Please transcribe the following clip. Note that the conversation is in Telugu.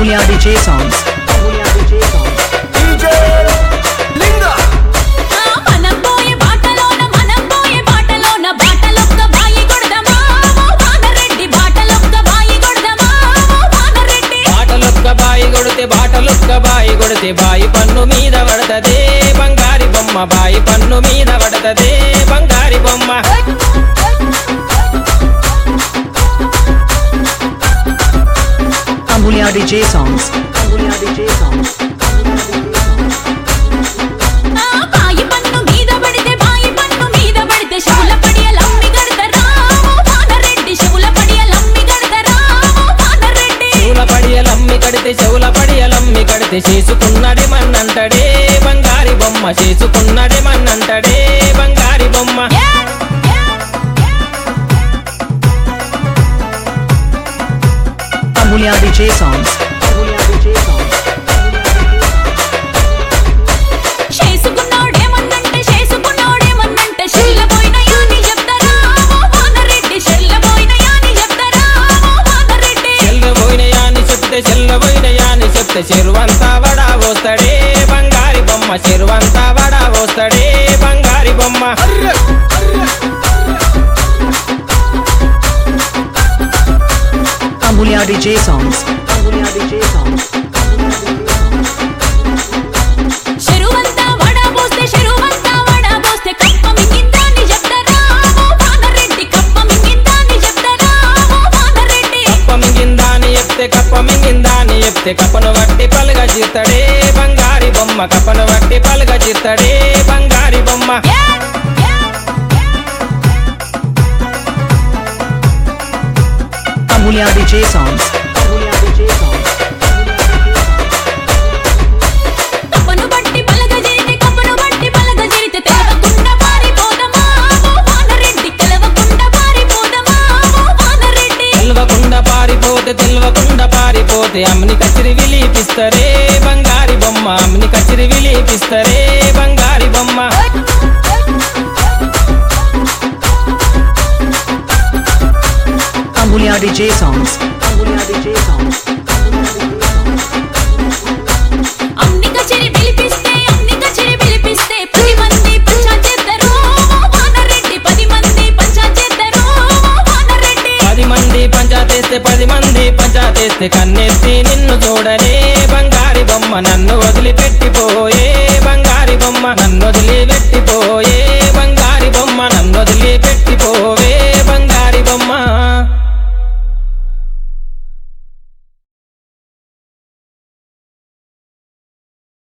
Amulya DJ songs. DJ Linga ఆ మనం పోయే బాటలోన మనం పోయే బాటలోన బాటలొక్క బాయి కొడదమా ఓ వానరెడ్డి బాటలొక్క బాయి కొడదమా ఓ వానరెడ్డి బాటలొక్క బాయి కొడితే బాటలొక్క బాయి కొడితే బాయి పన్ను మీద పడతదే బంగారి బొమ్మ బాయి పన్ను మీద పడతదే బంగారి బొమ్మ Amulya DJ songs. ఆ బాయి పన్ను మీద పడితే బాయి పన్ను మీద పడితే శవుల పడియలమ్మి గడతరా ఓ వానరెడ్డి శవుల పడియలమ్మి గడతరా ఓ వానరెడ్డి చెవుల పడియలమ్మి కడితే చెవుల పడియలమ్మి కడితే చేసుకున్నడే మన్నంటడే బంగారి బొమ్మ చేసుకున్నడే మన్నంటడే బంగారి బొమ్మ Amulya DJ songs. చేసుకున్నాడేమన్నంటే చేసుకున్నాడేమన్నంటే షెల్ల పోయినయా అని చెప్తారా ఓ వానరెడ్డి షెల్ల పోయినయా అని చెప్తారా ఓ వానరెడ్డి చెల్లబోయినయా అని చెప్తే చెల్లబోయినయా అని చెప్తే చెరువంతా వడా పోస్తాడే బంగారి బొమ్మ చెరువంతా వడా పోస్తాడే బంగారి బొమ్మ Amulya DJ songs. చెరువంతా వడా పోస్తే చెరువంతా వడా పోస్తే కప్ప మింగిందా అని చెప్తారా ఓ వానరెడ్డి కప్ప మింగిందా అని చెప్తారా ఓ వానరెడ్డి కప్ప మింగిందా అని చెప్తే కప్ప మింగిందా అని చెప్తే కప్పను వట్టి పలుగా జీతడే బంగారి బొమ్మ కప్పను వట్టి పలుగా జీతడే బంగారి బొమ్మ Amulya DJ songs. కప్పను బట్టి పలగ జరితే కప్పను బట్టి పలగ జరితే తెలవకుండా పారిపోదమా ఓ వానరెడ్డి తెలవకుండా పారిపోదమా ఓ వానరెడ్డి తెల్వకుండా పారిపోతే తెల్వకుండా పారిపోతే అమ్మని కచిరి విలీపిస్తరే బంగారి బొమ్మ అమ్మని కచిరి విలీపిస్తరే బంగారి బొమ్మ Amulya DJ songs. అన్ని కచేరి పిలిపిస్తే అన్ని కచేరి పిలిపిస్తే పది మంది పంచాయత్ చేద్దరు ఓ వానరెడ్డి పది మంది పంచాయత్ చేద్దరు ఓ వానరెడ్డి పది మంది పంచాతేస్తే పది మంది పంచాతేస్తే కన్నెత్తి నిన్ను చూడనే బంగారి బొమ్మ నన్ను వదిలిపెట్టిపోయే బంగారి బొమ్మ నన్ను వదిలిపెట్టిపోయే బంగారి బొమ్మ నన్ను వదిలిపెట్టి